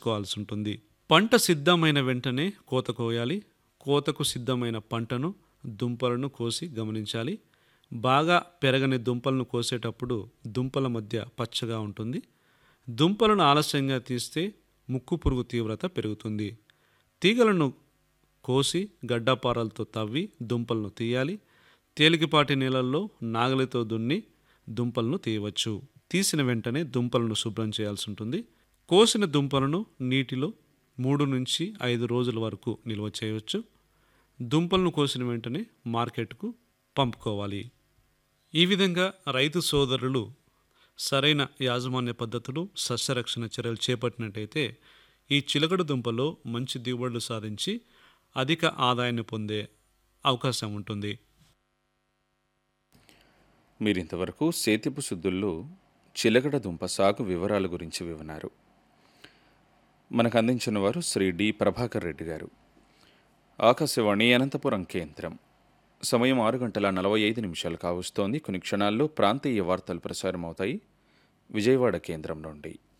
చేసుకోవాల్సి ఉంటుంది పంట సిద్ధమైన వెంటనే కోత కోయాలి కోతకు సిద్ధమైన పంటను దుంపలను కోసి గమనించాలి బాగా పెరగని దుంపలను కోసేటప్పుడు దుంపల మధ్య పచ్చగా ఉంటుంది దుంపలను ఆలస్యంగా తీస్తే ముక్కు పురుగు తీవ్రత పెరుగుతుంది తీగలను కోసి గడ్డపారలతో తవ్వి దుంపలను తీయాలి తేలికపాటి నీళ్ళల్లో నాగలితో దున్ని దుంపలను తీయవచ్చు తీసిన వెంటనే దుంపలను శుభ్రం చేయాల్సి ఉంటుంది కోసిన దుంపలను నీటిలో మూడు నుంచి ఐదు రోజుల వరకు నిల్వ చేయవచ్చు దుంపలను కోసిన వెంటనే మార్కెట్కు పంపుకోవాలి ఈ విధంగా రైతు సోదరులు సరైన యాజమాన్య పద్ధతులు సస్యరక్షణ చర్యలు చేపట్టినట్టయితే ఈ చిలకడ దుంపలో మంచి దిగుబడులు సాధించి అధిక ఆదాయాన్ని పొందే అవకాశం ఉంటుంది మీరింతవరకు సేతిపు శుద్ధుల్లో చిలకడ దుంప సాగు వివరాల గురించి వివన్నారు మనకు అందించిన వారు శ్రీ డి ప్రభాకర్ రెడ్డి గారు ఆకాశవాణి అనంతపురం కేంద్రం సమయం ఆరు గంటల నలభై ఐదు నిమిషాలు కావస్తోంది కొన్ని క్షణాల్లో ప్రాంతీయ వార్తలు ప్రసారమవుతాయి విజయవాడ కేంద్రం నుండి